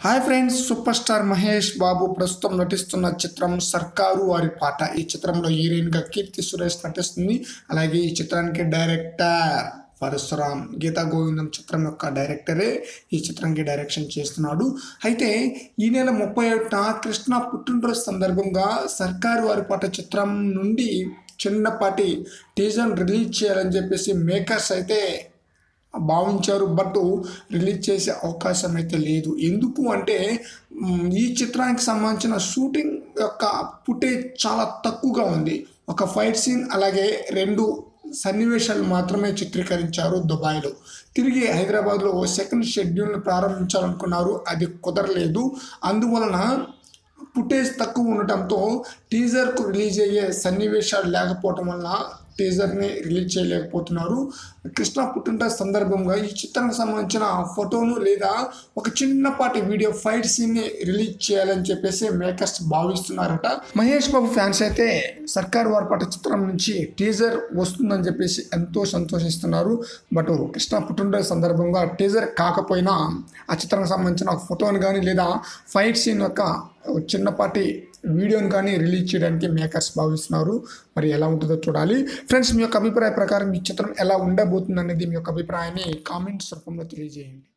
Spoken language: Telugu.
hi friends super star Mahesh Babu ప్రస్తుతం నటిస్తున్న చిత్రం సర్కారు వారి పాట ఈ చిత్రంలో హీరోయిన్గా కీర్తి సురేష్ నటిస్తుంది అలాగే ఈ చిత్రానికి డైరెక్టర్ పరశురామ్ గీతా గోవిందం చిత్రం యొక్క డైరెక్టరే ఈ చిత్రానికి డైరెక్షన్ చేస్తున్నాడు అయితే ఈ నెల ముప్పై ఒకటిన కృష్ణ పుట్టినరోజు సందర్భంగా సర్కారు వారి పాట చిత్రం నుండి చిన్నపాటి టీజర్ రిలీజ్ చేయాలని చెప్పేసి మేకర్స్ అయితే భావించారు బట్ రిలీజ్ చేసే అవకాశం అయితే లేదు ఎందుకు అంటే మ్, ఈ చిత్రానికి సంబంధించిన షూటింగ్ యొక్క ఫుటేజ్ చాలా తక్కువగా ఉంది ఒక ఫైట్ సీన్ అలాగే రెండు సన్నివేశాలు మాత్రమే చిత్రీకరించారు దుబాయ్లో తిరిగి హైదరాబాద్లో సెకండ్ షెడ్యూల్ని ప్రారంభించాలనుకున్నారు అది కుదరలేదు అందువలన ఫుటేజ్ తక్కువ ఉండటంతో టీజర్కు రిలీజ్ అయ్యే సన్నివేశాలు లేకపోవటం వల్ల టీజర్ని రిలీజ్ చేయలేకపోతున్నారు కృష్ణ పుట్టినరోజు సందర్భంగా ఈ చిత్రానికి సంబంధించిన ఫోటోను లేదా ఒక చిన్నపాటి వీడియో ఫైట్ సీన్ని రిలీజ్ చేయాలని చెప్పేసి మేకర్స్ భావిస్తున్నారట మహేష్ బాబు ఫ్యాన్స్ అయితే సర్కార్ వారిపాట చిత్రం నుంచి టీజర్ వస్తుందని చెప్పేసి ఎంతో సంతోషిస్తున్నారు బట్ కృష్ణ పుట్టినరోజు సందర్భంగా టీజర్ కాకపోయినా ఆ చిత్రానికి సంబంధించిన ఒక ఫోటోని కానీ లేదా ఫైట్ సీన్ యొక్క చిన్నపాటి వీడియోని కానీ రిలీజ్ చేయడానికి మేకర్స్ భావిస్తున్నారు మరి ఎలా ఉంటుందో చూడాలి ఫ్రెండ్స్ మీ యొక్క అభిప్రాయ ప్రకారం ఈ చిత్రం ఎలా ఉండబోతుంది అనేది మీ యొక్క అభిప్రాయాన్ని కామెంట్స్ రూపంలో తెలియజేయండి